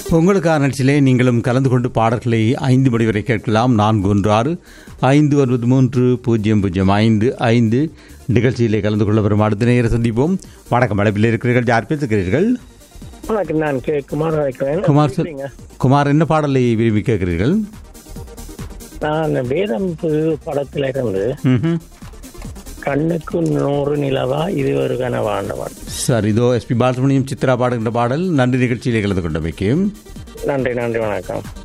உங்களுக்கான நிகழ்ச்சியிலே நீங்களும் கலந்து கொண்டு பாடல்களை ஐந்து மணி வரை கேட்கலாம் நான்கு ஒன்று ஆறு ஐந்து ஒன்பது மூன்று பூஜ்ஜியம் பூஜ்ஜியம் ஐந்து ஐந்து நிகழ்ச்சியிலே கலந்து கொள்ள வரும் அடுத்த நேரம் சந்திப்போம் வணக்கம் அழைப்பில் இருக்கிறீர்கள் யார் பேசுகிறீர்கள் வணக்கம் நான் கே குமார் அழைக்கிறேன் குமார் சார் எப்படிங்க? குமார் என்ன பாடலை விரும்பி கேட்கிறீர்கள் நான் வேதம் புது படத்துல இருந்து ம்ஹும். கண்ணுக்கு நூறு நிலவா இது ஒரு கனவாண்டவன் சார் இதோ எஸ்பி பாலசுமணியம் சித்ரா பாடுகின்ற பாடல் நன்றி நிகழ்ச்சியிலே கலந்து கொண்டமைக்கு நன்றி நன்றி வணக்கம்